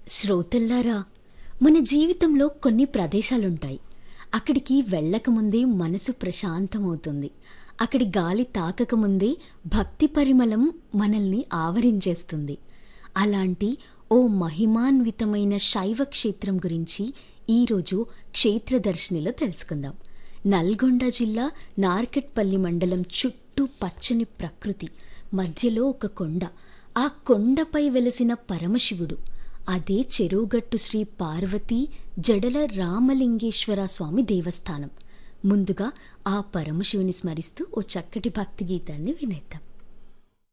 శ్రోతల్లారా మన జీవితంలో కొన్ని ప్రదేశాలుంటాయి అక్కడికి వెళ్ళకముందే మనసు ప్రశాంతమవుతుంది అక్కడి గాలి తాకకముందే భక్తి పరిమళం మనల్ని ఆవరించేస్తుంది అలాంటి ఓ మహిమాన్వితమైన శైవ క్షేత్రం గురించి ఈరోజు క్షేత్రదర్శినిలో తెలుసుకుందాం నల్గొండ జిల్లా నార్కెట్పల్లి మండలం చుట్టూ పచ్చని ప్రకృతి మధ్యలో ఒక కొండ ఆ కొండపై వెలసిన పరమశివుడు అదే చెరువుగట్టు శ్రీ పార్వతీ జడల రామలింగేశ్వర స్వామి దేవస్థానం ముందుగా ఆ పరమశివుని స్మరిస్తూ ఓ చక్కటి భక్తి గీతాన్ని వినేద్దాం